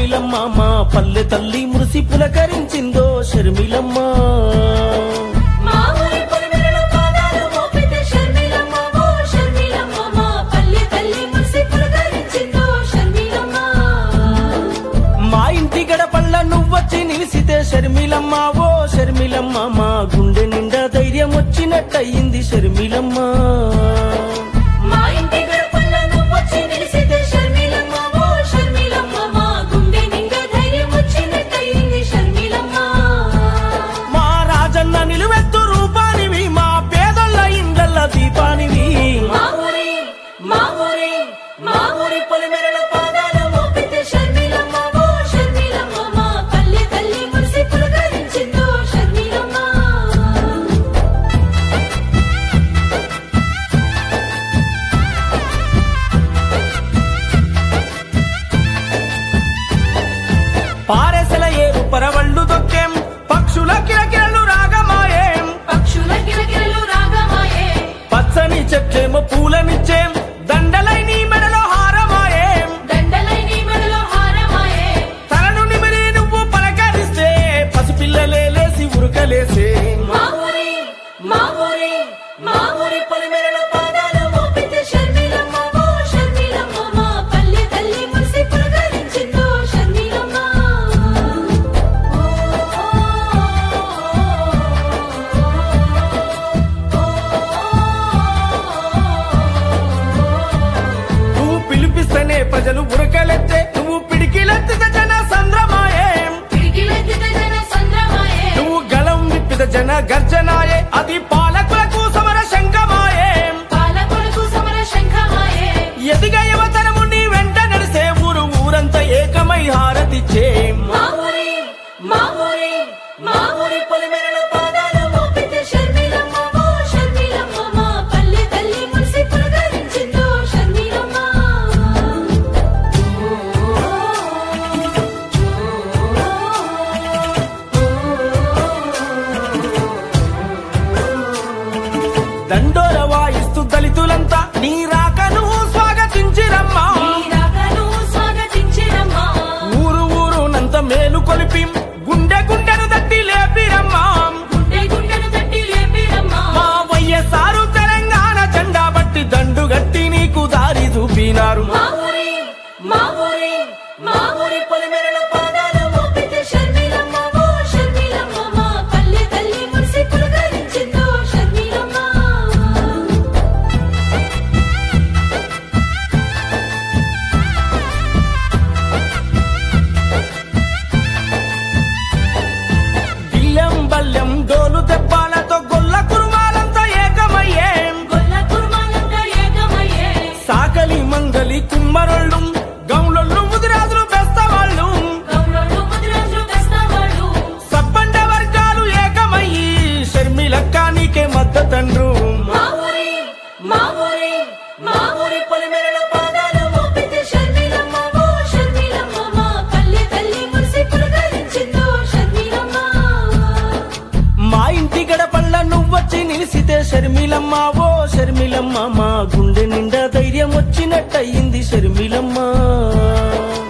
షర్మిలమ్మ మా పల్లె తల్లి మురిసి పులకరించిందో షర్మిలమ్మ మా ఊరి పొలిమేరలో పాదాలు మోపితే షర్మిలమ్మ ఓ షర్మిలమ్మ మా పల్లె తల్లి మురిసి పులకరించిందో షర్మిలమ్మ మా ఇంటి గడపల్ల నువ్వొచ్చి నిలిసితే షర్మిలమ్మ ఓ షర్మిలమ్మ మా గుండె నిండా ధైర్యం వచ్చినట్టయింది షర్మిలమ్మ మా ఇంటి గడపల్ల నువ్వొచ్చి నిలిసితే షర్మిలమ్మ ఓ షర్మిలమ్మ మా గుండె నిండా ధైర్యం వచ్చినట్టయింది షర్మిలమ్మ మా రాజన్న నిలువెత్తు రూపానివి మా పేదల్ల ఇండల్ల దీపానివి మా ఊరి మా ఊరి మా ఊరి పొలిమేరలో పాదాలు మోపితే షర్మిలమ్మ ఓ షర్మిలమ్మ మా పల్లె తల్లి మురిసి పులకరించిందో షర్మిలమ్మ పారెసల ఏరు పరవళ్ళు దొక్కేం పక్షుల కిలకిలలు రాగమాయేం పక్షుల కిలకిలలు రాగమాయే పచ్చని చెట్లేమో పూలనిచ్చేం దండలై నీ మెడలో హారమాయేం దండలై నీ మెడలో హారమాయే తలను నిమిరి నువ్వు పలకరిస్తే పసిపిల్లలే లేసి ఉరకలేసే మా ఊరి మా ఊరి మా ఊరి పొలిమేరలో పాదాలు మోపితే షర్మిలమ్మ ఓ షర్మిలమ్మ మా పల్లె తల్లి మురిసి పులకరించిందో షర్మిలమ్మ నువ్వు పిలిపిస్తేనే ప్రజలు ఉరకలెత్తే నువ్వు పిడికిలెత్తితే జన సంద్రమాయేం పిడికిలెత్తితే జన సంద్రమాయే నువ్వు గలం విప్పిత జన గర్జనాయే అది పాలకులకు సమర శంఖమాయేం పాలకులకు సమర శంఖమాయే ఎదిగ యువతరము నీ వెంట నడిసే ఊరు ఊరంతా ఏకమై హారతిచ్చేం మా ఊరి మా ఊరి మా ఊరి పొలిమేరలో పాదాలు మోపితే షర్మిలమ్మ ఓ షర్మిలమ్మ మా పల్లె తల్లి మురిసి పులకరించిందో షర్మిలమ్మ దండోర వాయిస్తూ దళితులంతా నీ రాకను స్వాగతించిరమ్మా నీరాకను స్వాగతించిరమ్మా ఊరు ఊరునంత మేలు కొలిపి గుండె గుండెను తట్టి లేపిరమ్మా గుండె గుండెను తట్టి లేపిరమ్మా మా వైఎస్ఆరు తెలంగాణ జెండా బట్టి దండు గట్టి నీకు దారి చూపినారు మా ఊరి మా ఊరి మా ఊరి పొలిమేరలో పాదాలు మోపితే షర్మిలమ్మ ఓ షర్మిలమ్మ మా పల్లె తల్లి మురిసి పులకరించిందో షర్మిలమ్మ బియ్యం బల్లెం డోలు దెబ్బాలతో గొల్ల కురుమాలంతా ఏకమయ్యేం గొల్ల కుర్మాలంతా ఏకమయ్యే సాకలి మంగలి కుమ్మరోళ్ళు గౌలొళ్ళు ముదిరాజులు బెస్తవాళ్ళు గౌరవులు ముదిరాజులు కష్టవాళ్ళు సబ్బండ వర్గాలు ఏకమయ్యి షర్మిలక్క నీకే మద్దతండ్రు మా ఊరి మా ఊరి మా ఊరి పొలిమేరలో పాదాలు మోపితే షర్మిలమ్మ ఓ షర్మిలమ్మ మా పల్లె తల్లి మురిసి పులకరించిందో షర్మిలమ్మ మా ఇంటి గడపల్ల నువ్వొచ్చి నిలిసితే షర్మిలమ్మ ఓ షర్మిలమ్మ మా గుండె నిండా ధైర్యం వచ్చినట్టయింది షర్మిలమ్మ